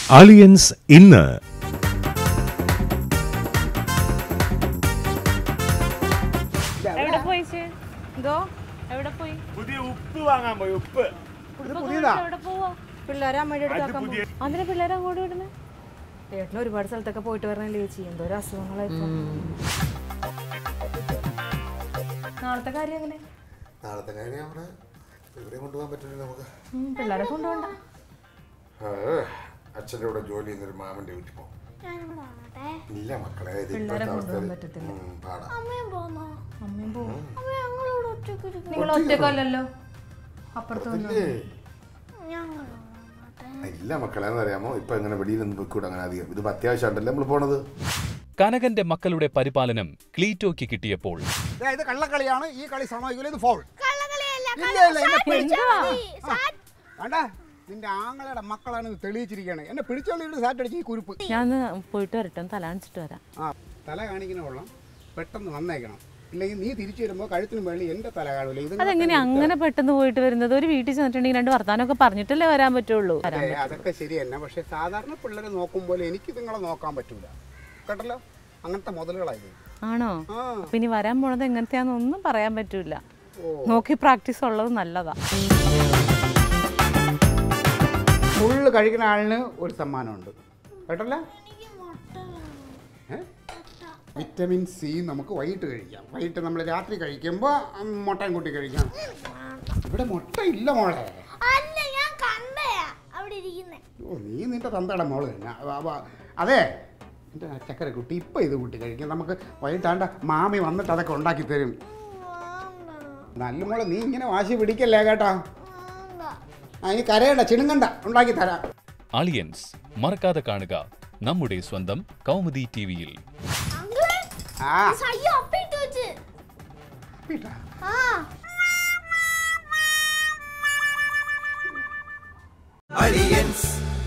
Aliens ഇന്ന് എവിടെ പോയി ചേ? എന്തോ എവിടെ പോയി പുതിയ ഉപ്പ് വാങ്ങാൻ പോയി ഉപ്പ് ഉടുപ്പൊക്കെ പുതിയതാ? മേടിച്ച് എവിടെ പോവാ പിള്ളേരെ അമ്മയുടെ അത് അടുത്താക്കാൻ പുതിയ അതിനെ പിള്ളേരെ അങ്ങോട്ട് വിടുന്നത് ഏട്ടന് ഒരുപാട് സ്ഥലത്തൊക്കെ പോയിട്ട് വരണല്ലേ ചേച്ചി എന്തോ ഒരു അസുഖങ്ങളായിരുന്നു നാളത്തെ കാര്യം എങ്ങനെ നാളത്തെ കാര്യം അവിടെ ഇവരെ കൊണ്ടുപോകാൻ പറ്റില്ല നമുക്ക് ഉം, പിള്ളേരെ കൊണ്ടുപോണ്ട ആ, അച്ഛൻ്റെ കൂടെ ജോലി ചെയ്യുന്നൊരു മാമൻ്റെ വീട്ടിൽ പോകും ഇല്ല മക്കളെ ഇത് പിള്ളേരെ ഇപ്പോഴത്തെ കൊണ്ടുപോകാൻ അവസ്ഥയിൽ പറ്റത്തില്ല. ഉം, പാടാ അമ്മയും പോകും നിങ്ങൾ ഒറ്റക്കല്ലല്ലോ അപ്പുറത്ത് വന്നു ഇല്ലേ? ഇല്ല മക്കളെ എന്നറിയാമോ ഇപ്പൊ എങ്ങനെ വെളിയിൽ നിന്ന് വെക്കൂടെ അങ്ങനെ അധികം ഇത് അത്യാവശ്യമായിട്ടല്ലേ നമ്മൾ പോണത് കനകന്റെ മക്കളുടെ പരിപാലനം ക്ലീറ്റോയ്ക്ക് കിട്ടിയപ്പോൾ ദേ, ഇത് കള്ളക്കളിയാണ് ഈ കളി സമ്മതിക്കില്ല ഇത് ഫോൾ ഇല്ല ഇല്ല എന്നെ പിടിച്ച വേണ്ട നിന്റെ ആങ്ങളുടെ മക്കളാണ് ഇത് തെളിയിച്ചിരിക്കുകയാണ് എന്നെ പിടിച്ചോളിയുടെ സാറ്റ് അടിച്ച് ഈ കുരുപ്പ് ഞാൻ പോയിട്ട് വരട്ടെ ഒന്ന് തല കാണിച്ചിട്ട് വരാം ആ തല കാണിക്കുന്ന കൊള്ളാം പെട്ടെന്ന് വന്നേക്കണം ഇല്ലെങ്കിൽ നീ തിരിച്ചു വരുമ്പോൾ കഴുത്തിന് മേളിൽ എന്റെ തല കാണൂല ഇത് അതെങ്ങനെ അങ്ങനെ പെട്ടെന്ന് പോയിട്ട് വരുന്നത് ഒരു വീട്ടിൽ ചെന്നിട്ടുണ്ടെങ്കിൽ രണ്ട് വർത്താനമൊക്കെ പറഞ്ഞിട്ടല്ലേ വരാൻ പറ്റുള്ളൂ വരാൻ അതെ, അതൊക്കെ ശരി തന്നെ പക്ഷെ സാധാരണ പിള്ളേരെ നോക്കുമ്പോൾ എനിക്ക് നിങ്ങളെ നോക്കാൻ പറ്റൂല കേട്ടല്ലോ അങ്ങനത്തെ മുതലുകളായത് ആണോ ആ അപ്പൊ ഇനി വരാൻ പോണത് എങ്ങനത്തെയാന്നൊന്നും പറയാൻ പറ്റൂല ഓ നോക്കി പ്രാക്ടീസ് ഉള്ളത് നല്ലതാ ഫുള്ള് കഴിക്കുന്ന ആളിന് ഒരു സമ്മാനമുണ്ട് കേട്ടല്ലോ ഏ? വിറ്റമിൻ സി നമുക്ക് വൈകിട്ട് കഴിക്കാം വൈകിട്ട് നമ്മൾ രാത്രി കഴിക്കുമ്പോൾ മുട്ടയും കൂട്ടി കഴിക്കാം ഇവിടെ മുട്ട ഇല്ല മോളെ അല്ല ഞാൻ കണ്ടയാ അവിടെ ഇരിക്കുന്നേ ഓ നീ നിന്റെ തന്തയുടെ മോള് തന്നെ അവ- അവ- അതെ എൻ്റെ ചക്കര കുട്ടി ഇപ്പം ഇത് കൂട്ടി കഴിക്കാം നമുക്ക് വൈകിട്ടാണ്ട മാമി വന്നിട്ട് അതൊക്കെ ഉണ്ടാക്കി തരും നല്ല മോളെ നീ ഇങ്ങനെ വാശി പിടിക്കല്ലേ കേട്ടോ ആ ഇനി കരയണ്ട ചിണുങ്ങണ്ട ഉണ്ടാക്കി തരാം അളിയൻസ് മറക്കാതെ കാണുക നമ്മുടെ സ്വന്തം കൗമുദി ടിവിയിൽ അങ്കിളെ ആ സയ്യ അപ്പിട്ട് വെച്ച് പീട്ടാ ആ Aliens